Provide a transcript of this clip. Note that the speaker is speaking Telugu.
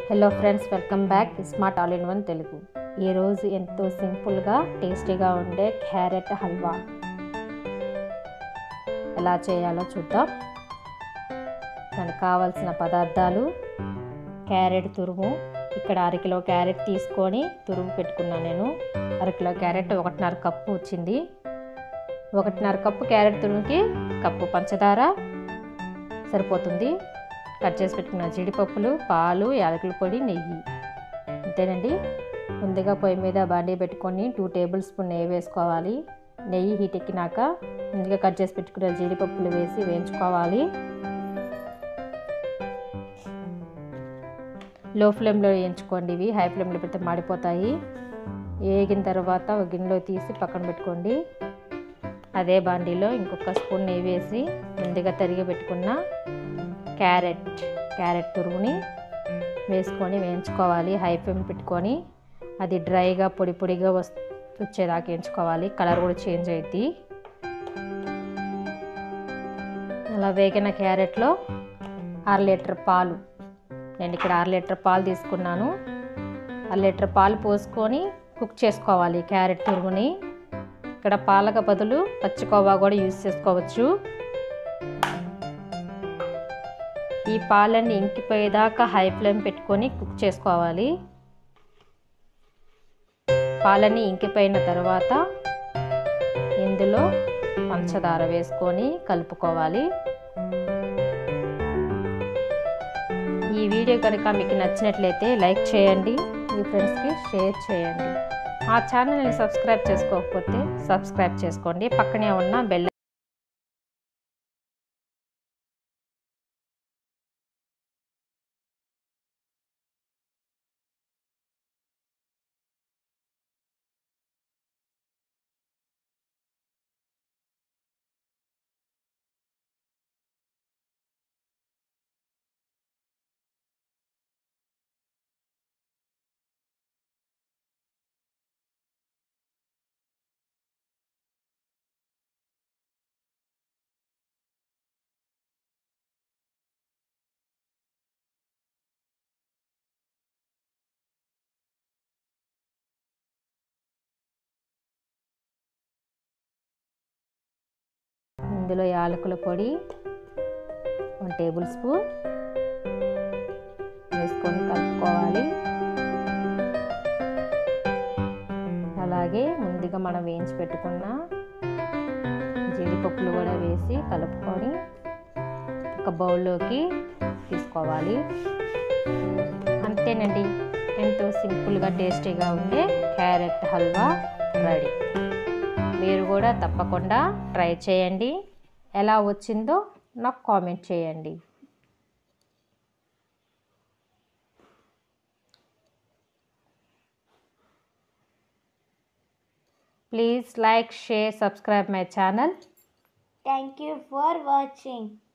Hello friends welcome back smart all in one Telugu ఈరోజు ఎంతో సింపుల్గా టేస్టీగా ఉండే క్యారెట్ హల్వా ఎలా చేయాలో చూద్దాం దానికి కావాల్సిన పదార్థాలు క్యారెట్ తురుము ఇక్కడ అరకిలో క్యారెట్ తీసుకొని తురుము పెట్టుకున్నాను నేను అరకిలో క్యారెట్ ఒకటిన్నర కప్పు వచ్చింది ఒకటిన్నర కప్పు క్యారెట్ తురుముకి కప్పు పంచదార సరిపోతుంది కట్ చేసి పెట్టుకున్న జీడిపప్పులు పాలు యాలకుల పొడి నెయ్యి అంతేనండి ముందుగా పొయ్యి మీద బాండీ పెట్టుకొని టూ టేబుల్ స్పూన్ నెయ్యి వేసుకోవాలి నెయ్యి హీట్ ఎక్కినాక ముందుగా కట్ చేసి పెట్టుకున్న జీడిపప్పులు వేసి వేయించుకోవాలి లో ఫ్లేమ్లో వేయించుకోండి ఇవి హై ఫ్లేమ్లో పెడితే మాడిపోతాయి వేగిన తర్వాత ఒక గిన్నెలో తీసి పక్కన పెట్టుకోండి అదే బాండీలో ఇంకొక స్పూన్ నెయ్యి వేసి ముందుగా తరిగి పెట్టుకున్న క్యారెట్ క్యారెట్ తురుగుని వేసుకొని వేయించుకోవాలి హై ఫ్లేమ్ పెట్టుకొని అది డ్రైగా పొడి పొడిగా వస్ వచ్చేదాకా వేయించుకోవాలి కలర్ కూడా చేంజ్ అవుద్ది అలా వేగిన క్యారెట్లో అర లీటర్ పాలు నేను ఇక్కడ అర లీటర్ పాలు తీసుకున్నాను అర లీటర్ పాలు పోసుకొని కుక్ చేసుకోవాలి క్యారెట్ తురుగుని ఇక్కడ పాలక బదులు పచ్చికోవా కూడా యూజ్ చేసుకోవచ్చు ఈ పాలన్నీ ఇంకిపోయేదాకా హై ఫ్లేమ్ పెట్టుకొని కుక్ చేసుకోవాలి పాలన్నీ ఇంకిపోయిన తర్వాత ఇందులో పంచదార వేసుకొని కలుపుకోవాలి ఈ వీడియో కనుక మీకు నచ్చినట్లయితే లైక్ చేయండి మీ ఫ్రెండ్స్కి షేర్ చేయండి మా ఛానల్ని సబ్స్క్రైబ్ చేసుకోకపోతే సబ్స్క్రైబ్ చేసుకోండి పక్కనే ఉన్న బెల్ ఇందులో యాలకుల పొడి వన్ టేబుల్ స్పూన్ వేసుకొని కలుపుకోవాలి అలాగే ముందుగా మనం వేయించి పెట్టుకున్న జీడిపప్పులు కూడా వేసి కలుపుకొని ఒక బౌల్లోకి తీసుకోవాలి అంతేనండి ఎంతో సింపుల్గా టేస్టీగా ఉండే క్యారెట్ హల్వా రెడీ మీరు కూడా తప్పకుండా ట్రై చేయండి ఎలా వచ్చిందో నాకు కామెంట్ చేయండి please like share subscribe my channel Thank you for watching.